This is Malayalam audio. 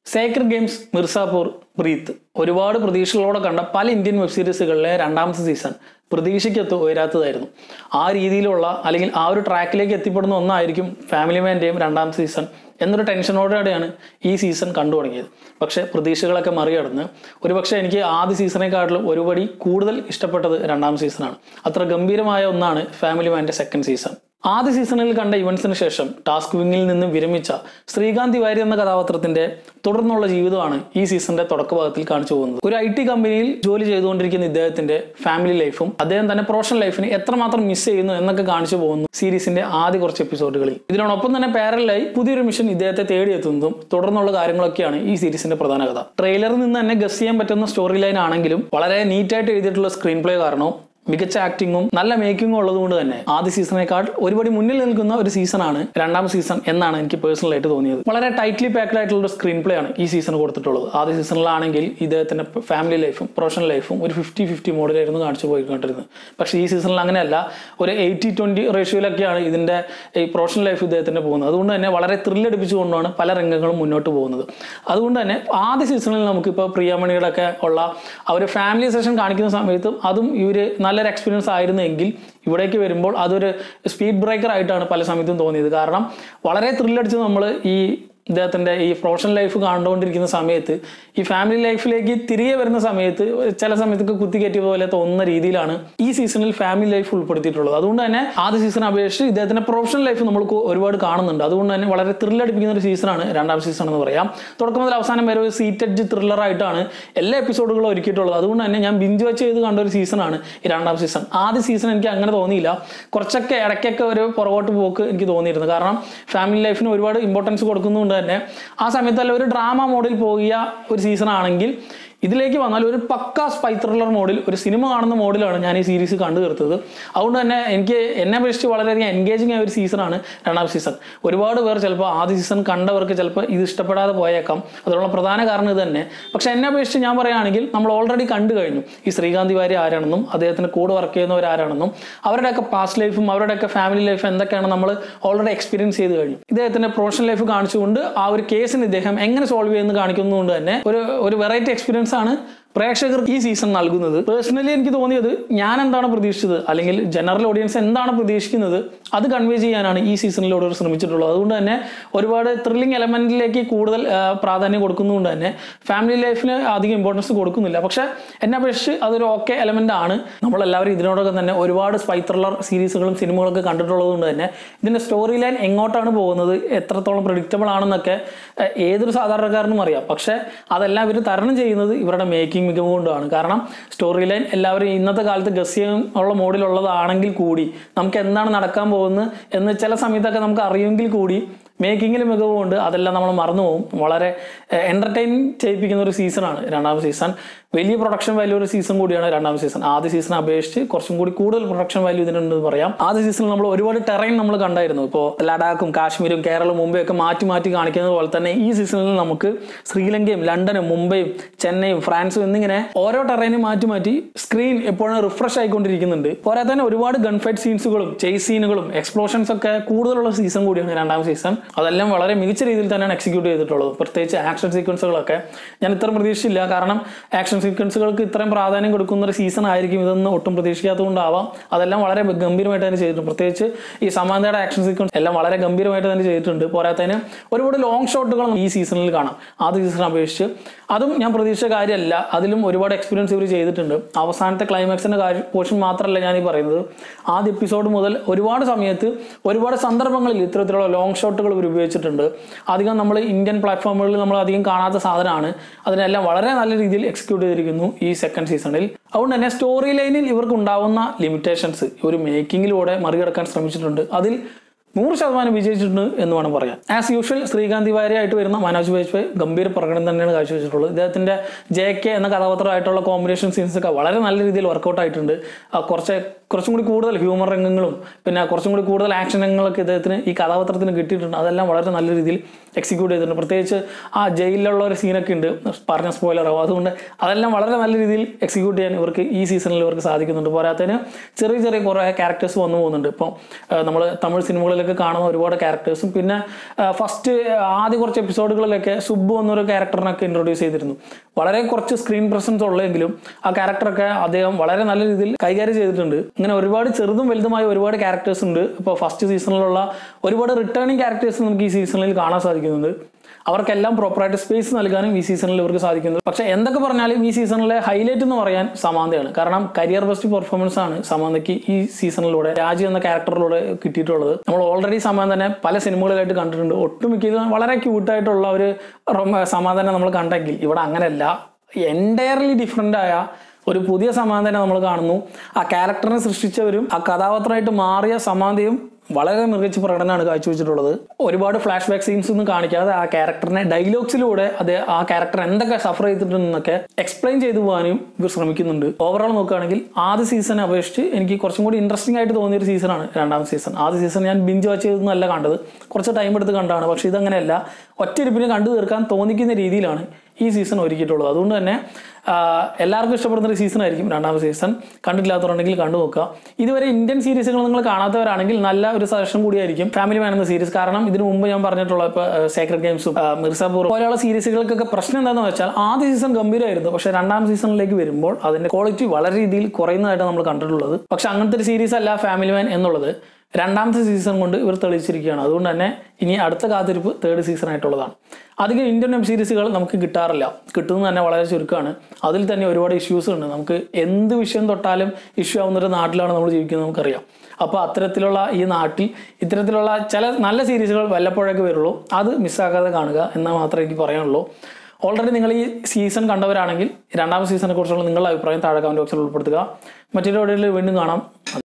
സേക്രഡ് ഗെയിംസ് മിർസാപൂർ ബ്രീത്ത് ഒരുപാട് പ്രതീക്ഷകളോടെ കണ്ട പല ഇന്ത്യൻ വെബ് സീരീസുകളിലെ രണ്ടാമത്തെ സീസൺ പ്രതീക്ഷയ്ക്കൊത്ത് ഉയരാത്തതായിരുന്നു ആ രീതിയിലുള്ള അല്ലെങ്കിൽ ആ ഒരു ട്രാക്കിലേക്ക് എത്തിപ്പെടുന്ന ഒന്നായിരിക്കും ഫാമിലി മാൻ്റെയും രണ്ടാമത്തെ സീസൺ എന്നൊരു ടെൻഷനോടെയാണ് ഈ സീസൺ കണ്ടു തുടങ്ങിയത് പക്ഷേ പ്രതീക്ഷകളൊക്കെ മറികടന്ന് ഒരുപക്ഷെ എനിക്ക് ആദ്യ സീസണേക്കാട്ടിലും ഒരുപടി കൂടുതൽ ഇഷ്ടപ്പെട്ടത് രണ്ടാം സീസണാണ് അത്ര ഗംഭീരമായ ഒന്നാണ് ഫാമിലി മാൻ്റെ സെക്കൻഡ് സീസൺ ആദ്യ സീസണിൽ കണ്ട ഇവന്റ്സിന് ശേഷം ടാസ്ക് വിങ്ങിൽ നിന്ന് വിരമിച്ച ശ്രീകാന്ത് തിവാരി എന്ന കഥാപാത്രത്തിന്റെ തുടർന്നുള്ള ജീവിതമാണ് ഈ സീസണിന്റെ തുടക്കഭാഗത്തിൽ കാണിച്ചു പോകുന്നത് ഒരു ഐ ടി കമ്പനിയിൽ ജോലി ചെയ്തുകൊണ്ടിരിക്കുന്ന ഇദ്ദേഹത്തിന്റെ ഫാമിലി ലൈഫും അദ്ദേഹം തന്നെ പ്രൊഫഷണൽ ലൈഫിനെ എത്രമാത്രം മിസ് ചെയ്യുന്നു എന്നൊക്കെ കാണിച്ചു പോകുന്നു സീരീസിന്റെ ആദ്യ കുറച്ച് എപ്പിസോഡുകളിൽ ഇതിനോടൊപ്പം തന്നെ പാരലായി പുതിയൊരു മിഷൻ ഇദ്ദേഹത്തെ തേടിയെത്തുന്നതും തുടർന്നുള്ള കാര്യങ്ങളൊക്കെയാണ് ഈ സീരീസിന്റെ പ്രധാന കഥ ട്രെയിലറിൽ നിന്ന് തന്നെ ഗസ് ചെയ്യാൻ പറ്റുന്ന സ്റ്റോറി ലൈൻ ആണെങ്കിലും വളരെ നീറ്റായിട്ട് എഴുതിയിട്ടുള്ള സ്ക്രീൻ പ്ലേ കാരണവും മികച്ച ആക്ടിങ്ങും നല്ല മേക്കിങ്ങും ഉള്ളതുകൊണ്ട് തന്നെ ആദ്യ സീസണേക്കാൾ ഒരുപടി മുന്നിൽ നിൽക്കുന്ന ഒരു സീസണാണ് രണ്ടാം സീസൺ എന്നാണ് എനിക്ക് പേഴ്സണൽ ആയിട്ട് തോന്നിയത് വളരെ ടൈറ്റ്ലി പാക്ഡ് ആയിട്ടുള്ള ഒരു സ്ക്രീൻ പ്ലേ ആണ് ഈ സീസൺ കൊടുത്തിട്ടുള്ളത് ആദ്യ സീസണിലാണെങ്കിൽ ഇദ്ദേഹത്തിന്റെ ഫാമിലി ലൈഫും പ്രൊഫഷണൽ ലൈഫും ഒരു ഫിഫ്റ്റി ഫിഫ്റ്റി മോഡിലായിരുന്നു കാണിച്ചു പോയിക്കൊണ്ടിരുന്നത് പക്ഷേ ഈ സീസണിൽ അങ്ങനെയല്ല ഒരു എയ്റ്റി ട്വന്റി റേഷ്യോയിലൊക്കെയാണ് ഇതിന്റെ ഈ പ്രൊഫഷണൽ ലൈഫ് ഇദ്ദേഹത്തിന്റെ പോകുന്നത് അതുകൊണ്ട് തന്നെ വളരെ ത്രില്ലടിപ്പിച്ചുകൊണ്ടാണ് പല രംഗങ്ങളും മുന്നോട്ട് പോകുന്നത് അതുകൊണ്ട് തന്നെ ആദ്യ സീസണിൽ നമുക്കിപ്പോൾ പ്രിയാമണിയുടെ ഒക്കെ ഉള്ള ആ ഒരു ഫാമിലി സെഷൻ കാണിക്കുന്ന സമയത്തും അതും ഇവർ നല്ലൊരു എക്സ്പീരിയൻസ് ആയിരുന്നെങ്കിൽ ഇവിടേക്ക് വരുമ്പോൾ അതൊരു സ്പീഡ് ബ്രേക്കർ ആയിട്ടാണ് പല സമയത്തും തോന്നിയത് കാരണം വളരെ ത്രില്ലടിച്ച് നമ്മൾ ഈ ഇദ്ദേഹത്തിൻ്റെ ഈ പ്രൊഫഷണൽ ലൈഫ് കണ്ടുകൊണ്ടിരിക്കുന്ന സമയത്ത് ഈ ഫാമിലി ലൈഫിലേക്ക് തിരികെ വരുന്ന സമയത്ത് ചില സമയത്തൊക്കെ കുത്തിക്കയറ്റിയ പോലെ തോന്നുന്ന രീതിയിലാണ് ഈ സീസണിൽ ഫാമിലി ലൈഫ് ഉൾപ്പെടുത്തിയിട്ടുള്ളത് അതുകൊണ്ട് തന്നെ ആദ്യ സീസൺ അപേക്ഷിച്ച് ഇദ്ദേഹത്തിന്റെ പ്രൊഫഷണൽ ലൈഫ് നമ്മൾ ഒരുപാട് കാണുന്നുണ്ട് അതുകൊണ്ട് തന്നെ വളരെ ത്രില്ലടിപ്പിക്കുന്ന ഒരു സീസണാണ് രണ്ടാം സീസൺ എന്ന് പറയാം തുടക്കം മുതൽ അവസാനം വരെ ഒരു സീറ്റഡ് ത്രില്ലർ ആയിട്ടാണ് എല്ലാ എപ്പിസോഡുകളും ഒരുക്കിയിട്ടുള്ളത് അതുകൊണ്ട് തന്നെ ഞാൻ ബിഞ്ച് വെച്ച് ചെയ്ത് കണ്ട ഒരു സീസണാണ് ഈ രണ്ടാം സീസൺ ആദ്യ സീസൺ എനിക്ക് അങ്ങനെ തോന്നിയില്ല കുറച്ചൊക്കെ ഇടയ്ക്കൊക്കെ ഒരു പുറകോട്ട് പോക്ക് എനിക്ക് തോന്നിയിരുന്നു കാരണം ഫാമിലി ലൈഫിന് ഒരുപാട് ഇമ്പോർട്ടൻസ് കൊടുക്കുന്നതുകൊണ്ട് തന്നെ ആ സമയത്തല്ല ഒരു ഡ്രാമ മോഡിൽ പോകിയ ഒരു സീസൺ ആണെങ്കിൽ ഇതിലേക്ക് വന്നാൽ ഒരു പക്ക സ്പൈ ത്രില്ലർ മോഡിൽ ഒരു സിനിമ കാണുന്ന മോഡിലാണ് ഞാൻ ഈ സീരീസ് കണ്ടു തീർത്തത് അതുകൊണ്ട് തന്നെ എനിക്ക് എന്നെ അപേക്ഷിച്ച് വളരെയധികം എൻഗേജിങ് ആയ ഒരു സീസണാണ് രണ്ടാം സീസൺ ഒരുപാട് പേർ ചിലപ്പോൾ ആദ്യ സീസൺ കണ്ടവർക്ക് ചിലപ്പോൾ ഇത് ഇഷ്ടപ്പെടാതെ പോയേക്കാം അതിനുള്ള പ്രധാന കാരണം ഇത് തന്നെ പക്ഷെ എന്നെ അപേക്ഷിച്ച് ഞാൻ പറയുകയാണെങ്കിൽ നമ്മൾ ഓൾറെഡി കണ്ടു കഴിഞ്ഞു ഈ ശ്രീകാന്ത് വാരി ആരാണെന്നും അദ്ദേഹത്തിന് കൂടെ വർക്ക് ചെയ്യുന്നവർ ആരാണെന്നും അവരുടെയൊക്കെ പാസ്റ്റ് ലൈഫും അവരുടെയൊക്കെ ഫാമിലി ലൈഫ് എന്തൊക്കെയാണ് നമ്മൾ ഓൾറെഡി എക്സ്പീരിയൻസ് ചെയ്ത് കഴിഞ്ഞു ഇദ്ദേഹത്തിന്റെ പ്രൊഫഷണൽ ലൈഫ് കാണിച്ചുകൊണ്ട് ആ ഒരു കേസിന് ഇദ്ദേഹം എങ്ങനെ സോൾവ് ചെയ്യുന്നത് കാണിക്കുന്നതുകൊണ്ട് തന്നെ ഒരു ഒരു വെറൈറ്റി എക്സ്പീരിയൻസ് ആണ് പ്രേക്ഷകർക്ക് ഈ സീസൺ നൽകുന്നത് പേഴ്സണലി എനിക്ക് തോന്നിയത് ഞാൻ എന്താണ് പ്രതീക്ഷിച്ചത് അല്ലെങ്കിൽ ജനറൽ ഓഡിയൻസ് എന്താണ് പ്രതീക്ഷിക്കുന്നത് അത് കൺവേ ചെയ്യാനാണ് ഈ സീസണിലൂടെ അവർ ശ്രമിച്ചിട്ടുള്ളത് അതുകൊണ്ട് തന്നെ ഒരുപാട് ത്രില്ലിംഗ് എലമെന്റിലേക്ക് കൂടുതൽ ആ, പ്രാധാന്യം കൊടുക്കുന്നതുകൊണ്ട് തന്നെ ഫാമിലി ലൈഫിന് അധികം ഇമ്പോർട്ടൻസ് കൊടുക്കുന്നില്ല പക്ഷെ എന്നെ അപേക്ഷിച്ച് അതൊരു ഓക്കെ എലമെന്റ് ആണ് നമ്മളെല്ലാവരും ഇതിനോടൊക്കെ തന്നെ ഒരുപാട് സ്പൈ ത്രില്ലർ സീരീസുകളും സിനിമകളൊക്കെ കണ്ടിട്ടുള്ളത് കൊണ്ട് തന്നെ ഇതിന്റെ സ്റ്റോറി ലൈൻ എങ്ങോട്ടാണ് പോകുന്നത് എത്രത്തോളം പ്രഡിക്റ്റബിൾ ആണെന്നൊക്കെ ഏഹ്, ഏതൊരു സാധാരണക്കാരനും അറിയാം പക്ഷെ അതെല്ലാം ഇവർ തരണം ചെയ്യുന്നത് ഇവരുടെ മേക്കിംഗ് മികവ് കൊണ്ടാണ് കാരണം സ്റ്റോറി ലൈൻ എല്ലാവരും ഇന്നത്തെ കാലത്ത് ഗസ് ചെയ്യാൻ ഉള്ള മോഡിലുള്ളതാണെങ്കിൽ കൂടി നമുക്ക് എന്താണ് നടക്കാൻ പോകുന്നത് എന്ന് ചില സമയത്തൊക്കെ നമുക്ക് അറിയുമെങ്കിൽ കൂടി മേക്കിങ്ങിൽ മികവുണ്ട് അതെല്ലാം നമ്മൾ മറന്നു പോകും വളരെ എൻ്റർടൈൻ ചെയ്യിപ്പിക്കുന്ന ഒരു സീസണാണ് രണ്ടാമത്തെ സീസൺ വലിയ പ്രൊഡക്ഷൻ വാല്യൂ ഒരു സീസൺ കൂടിയാണ് രണ്ടാമത്തെ സീസൺ ആദ്യ സീസൺ അപേക്ഷിച്ച് കുറച്ചും കൂടി കൂടുതൽ പ്രൊഡക്ഷൻ വാല്യൂ ഇതിനുണ്ടെന്ന് പറയാം ആദ്യ സീസണിൽ നമ്മൾ ഒരുപാട് ടെറൈൻ നമ്മൾ കണ്ടായിരുന്നു ഇപ്പോൾ ലഡാക്കും കാശ്മീരും കേരളവും മുംബൈ ഒക്കെ മാറ്റി മാറ്റി കാണിക്കുന്നത് പോലെ തന്നെ ഈ സീസണിൽ നമുക്ക് ശ്രീലങ്കയും ലണ്ടനും മുംബൈയും ചെന്നൈയും ഫ്രാൻസും എന്നിങ്ങനെ ഓരോ ടെറൈനും മാറ്റി മാറ്റി സ്ക്രീൻ എപ്പോഴും റിഫ്രഷ് ആയിക്കൊണ്ടിരിക്കുന്നുണ്ട് പോരാ തന്നെ ഒരുപാട് ഗൺ ഫൈറ്റ് സീൻസുകളും ചേസ് സീനുകളും എക്സ്പ്ലോഷൻസ് ഒക്കെ കൂടുതലുള്ള സീസൺ കൂടിയാണ് രണ്ടാം സീസൺ അതെല്ലാം വളരെ മികച്ച രീതിയിൽ തന്നെയാണ് എക്സിക്യൂട്ട് ചെയ്തിട്ടുള്ളത് പ്രത്യേകിച്ച് ആക്ഷൻ സീക്വൻസുകളൊക്കെ ഞാൻ ഇത്ര പ്രതീക്ഷിച്ചില്ല കാരണം ആക്ഷൻ സീക്വൻസുകൾക്ക് ഇത്രയും പ്രാധാന്യം കൊടുക്കുന്ന ഒരു സീസൺ ആയിരിക്കും ഇതൊന്നും ഒട്ടും പ്രതീക്ഷിക്കാത്തതുകൊണ്ടാവാം അതെല്ലാം വളരെ ഗംഭീരമായിട്ട് തന്നെ ചെയ്തിട്ടുണ്ട് പ്രത്യേകിച്ച് ഈ സമാന്തയുടെ ആക്ഷൻ സീക്വൻസ് എല്ലാം വളരെ ഗംഭീരമായിട്ട് തന്നെ ചെയ്തിട്ടുണ്ട് പോരാത്തതിന് ഒരുപാട് ലോങ് ഷോട്ടുകൾ ഈ സീസണിൽ കാണാം ആദ്യ സീസൺ അപേക്ഷിച്ച് അതും ഞാൻ പ്രതീക്ഷിച്ച കാര്യമല്ല അതിലും ഒരുപാട് എക്സ്പീരിയൻസ് ഇവർ ചെയ്തിട്ടുണ്ട് അവസാനത്തെ ക്ലൈമാക്സിന്റെ കാര്യം പോർഷൻ മാത്രമല്ല ഞാൻ ഈ പറയുന്നത് ആദ്യ എപ്പിസോഡ് മുതൽ ഒരുപാട് സമയത്ത് ഒരുപാട് സന്ദർഭങ്ങളിൽ ഇത്തരത്തിലുള്ള ലോങ് ഷോട്ടുകൾ ഇവർ ഉപയോഗിച്ചിട്ടുണ്ട് അധികം നമ്മൾ ഇന്ത്യൻ പ്ലാറ്റ്ഫോമുകളിൽ നമ്മൾ അധികം കാണാത്ത സാധനമാണ് അതിനെല്ലാം വളരെ നല്ല രീതിയിൽ എക്സിക്യൂട്ട് ചെയ്തിരിക്കുന്നു ഈ സെക്കൻഡ് സീസണിൽ അതുകൊണ്ട് തന്നെ സ്റ്റോറി ലൈനിൽ ഇവർക്ക് ഉണ്ടാവുന്ന ലിമിറ്റേഷൻസ് ഒരു മേക്കിങ്ങിലൂടെ മറികടക്കാൻ ശ്രമിച്ചിട്ടുണ്ട് അതിൽ നൂറ് ശതമാനം വിജയിച്ചിട്ടുണ്ട് എന്ന് വേണം പറയാം ആസ് യൂഷ്വൽ ശ്രീകാന്ത് വാര്യയായിട്ട് വരുന്ന മനോജ് ബാജ്പേയി ഗംഭീര പ്രകടനം തന്നെയാണ് കാഴ്ചവെച്ചിട്ടുള്ളത് ഇദ്ദേഹത്തിന്റെ ജെ കെ എന്ന കഥാപാത്രമായിട്ടുള്ള കോമ്പിനേഷൻ സീൻസ് ഒക്കെ വളരെ നല്ല രീതിയിൽ വർക്കൗട്ട് ആയിട്ടുണ്ട് ആ കുറച്ച് കുറച്ചും കൂടി കൂടുതൽ ഹ്യൂമർ രംഗങ്ങളും പിന്നെ കുറച്ചും കൂടി കൂടുതൽ ആക്ഷൻ രംഗങ്ങളൊക്കെ ഇദ്ദേഹത്തിന് ഈ കഥാപാത്രത്തിന് കിട്ടിയിട്ടുണ്ട് അതെല്ലാം വളരെ നല്ല രീതിയിൽ എക്സിക്യൂട്ട് ചെയ്തിട്ടുണ്ട് പ്രത്യേകിച്ച് ആ ജയിലിലുള്ള ഒരു സീനൊക്കെ ഉണ്ട് പറഞ്ഞ സ്പോയിലർ ആവും അതുകൊണ്ട് അതെല്ലാം വളരെ നല്ല രീതിയിൽ എക്സിക്യൂട്ട് ചെയ്യാൻ ഇവർക്ക് ഈ സീസണിൽ ഇവർക്ക് സാധിക്കുന്നുണ്ട് പോരാത്തതിന് ചെറിയ ചെറിയ കുറേ ക്യാരക്ടേഴ്സ് വന്നു പോകുന്നുണ്ട് ഇപ്പോൾ നമ്മൾ തമിഴ് സിനിമകളിലൊക്കെ കാണുന്ന ഒരുപാട് ക്യാരക്ടേഴ്സും പിന്നെ ഫസ്റ്റ് ആദ്യ കുറച്ച് എപ്പിസോഡുകളിലൊക്കെ സുബ്ബു എന്നൊരു ക്യാരക്ടറിനൊക്കെ ഇൻട്രൊഡ്യൂസ് ചെയ്തിരുന്നു വളരെ കുറച്ച് സ്ക്രീൻ പ്രസൻസ് ഉള്ളെങ്കിലും ആ ക്യാരക്ടറൊക്കെ അദ്ദേഹം വളരെ നല്ല രീതിയിൽ കൈകാര്യം ചെയ്തിട്ടുണ്ട് ഇങ്ങനെ ഒരുപാട് ചെറുതും വലുതുമായ ഒരുപാട് ക്യാരക്ടേഴ്സ് ഉണ്ട് ഇപ്പോൾ ഫസ്റ്റ് സീസണിലുള്ള ഒരുപാട് റിട്ടേണിംഗ് ക്യാരക്ടേഴ്സ് നമുക്ക് ഈ സീസണിൽ കാണാൻ സാധിക്കുന്നുണ്ട് അവർക്കെല്ലാം പ്രോപ്പറായിട്ട് സ്പേസ് നൽകാനും ഈ സീസണിൽ ഇവർക്ക് സാധിക്കുന്നത് പക്ഷെ എന്തൊക്കെ പറഞ്ഞാലും ഈ സീസണിലെ ഹൈലൈറ്റ് എന്ന് പറയാൻ സമാന്തയാണ് കാരണം കരിയർ ബെസ്റ്റ് പെർഫോമൻസ് ആണ് സമാന്തയ്ക്ക് ഈ സീസണിലൂടെ രാജു എന്ന ക്യാരക്ടറിലൂടെ കിട്ടിയിട്ടുള്ളത് നമ്മൾ ഓൾറെഡി സമാൻ തന്നെ പല സിനിമകളിലായിട്ട് കണ്ടിട്ടുണ്ട് ഒട്ടുമിക്ക വളരെ ക്യൂട്ടായിട്ടുള്ള ഒരു റൊമ- സമാധാനം നമ്മൾ കണ്ടെങ്കിൽ ഇവിടെ അങ്ങനെയല്ല എൻറ്റയർലി ഡിഫറെൻ്റ് ആയ ഒരു പുതിയ സമാധാനം നമ്മൾ കാണുന്നു ആ ക്യാരക്ടറിനെ സൃഷ്ടിച്ചവരും ആ കഥാപാത്രമായിട്ട് മാറിയ സമാന്തയും വളരെ മികച്ച പ്രകടനമാണ് കാഴ്ചവെച്ചിട്ടുള്ളത് ഒരുപാട് ഫ്ലാഷ് ബാക്ക് സീൻസ് ഒന്നും കാണിക്കാതെ ആ ക്യാരക്ടറിനെ ഡയലോഗ്സിലൂടെ അത് ആ ക്യാരക്ടർ എന്തൊക്കെ സഫർ ചെയ്തിട്ടുണ്ടെന്നൊക്കെ എക്സ്പ്ലെയിൻ ചെയ്തു പോകാനും ഇവർ ശ്രമിക്കുന്നുണ്ട് ഓവറോൾ നോക്കുകയാണെങ്കിൽ ആദ്യ സീസണെ അപേക്ഷിച്ച് എനിക്ക് കുറച്ചും കൂടി ഇൻട്രസ്റ്റിംഗ് ആയിട്ട് തോന്നിയ ഒരു സീസണാണ് രണ്ടാമത്തെ സീസൺ ആദ്യ സീസൺ ഞാൻ ബിഞ്ച് വാച്ച് ചെയ്തൊന്നല്ല കണ്ടത് കുറച്ച് ടൈം എടുത്ത് കണ്ടാണ് പക്ഷേ ഇതങ്ങനെയല്ല ഒറ്റയിരിപ്പിന് കണ്ടു തീർക്കാൻ തോന്നിക്കുന്ന രീതിയിലാണ് ഈ സീസൺ ഒരുക്കിയിട്ടുള്ളത് അതുകൊണ്ട് തന്നെ ആ, എല്ലാവർക്കും ഇഷ്ടപ്പെടുന്ന ഒരു സീസൺ ആയിരിക്കും രണ്ടാമത്തെ സീസൺ കണ്ടിട്ടില്ലാത്തവരുണ്ടെങ്കിൽ കണ്ടു നോക്കുക ഇതുവരെ ഇന്ത്യൻ സീരീസുകൾ നിങ്ങൾ കാണാത്തവരാണെങ്കിൽ നല്ല ഒരു സജഷൻ കൂടിയായിരിക്കും ഫാമിലി മാൻ എന്ന സീരീസ് കാരണം ഇതിനു മുമ്പ് ഞാൻ പറഞ്ഞിട്ടുള്ള ഇപ്പോൾ സേക്രഡ് ഗെയിംസും മിർസാപൂർ പോലെയുള്ള സീരീസുകൾക്കൊക്കെ പ്രശ്നം എന്താണെന്ന് വെച്ചാൽ ആദ്യ സീസൺ ഗംഭീരമായിരുന്നു പക്ഷേ രണ്ടാം സീസണിലേക്ക് വരുമ്പോൾ അതിന്റെ ക്വാളിറ്റി വളരെ രീതിയിൽ കുറയുന്നതായിട്ട് നമ്മൾ കണ്ടിട്ടുള്ളത് പക്ഷെ അങ്ങനത്തെ ഒരു സീരീസ് അല്ല ഫാമിലി മാൻ എന്നുള്ളത് രണ്ടാമത്തെ സീസൺ കൊണ്ട് ഇവർ തെളിയിച്ചിരിക്കുകയാണ് അതുകൊണ്ട് തന്നെ ഇനി അടുത്ത കാത്തിരിപ്പ് തേർഡ് സീസൺ ആയിട്ടുള്ളതാണ് അധികം ഇന്ത്യൻ വെബ് സീരീസുകൾ നമുക്ക് കിട്ടാറില്ല കിട്ടുന്നത് തന്നെ വളരെ ചുരുക്കമാണ് അതിൽ തന്നെ ഒരുപാട് ഇഷ്യൂസ് ഉണ്ട് നമുക്ക് എന്ത് വിഷയം തൊട്ടാലും ഇഷ്യൂ ആവുന്ന ഒരു നാട്ടിലാണ് നമ്മൾ ജീവിക്കുന്നത് നമുക്കറിയാം അപ്പോൾ അത്തരത്തിലുള്ള ഈ നാട്ടിൽ ഇത്തരത്തിലുള്ള ചില നല്ല സീരീസുകൾ വല്ലപ്പോഴൊക്കെ വരുള്ളൂ അത് മിസ്സാക്കാതെ കാണുക എന്നാൽ മാത്രമേ എനിക്ക് പറയാനുള്ളൂ ഓൾറെഡി നിങ്ങൾ ഈ സീസൺ കണ്ടവരാണെങ്കിൽ രണ്ടാമത്തെ സീസണെ കുറിച്ചുള്ള നിങ്ങളുടെ അഭിപ്രായം താഴെ കമന്റ് ബോക്സിൽ ഉൾപ്പെടുത്തുക മറ്റൊരു വീഡിയോയിൽ വീണ്ടും കാണാം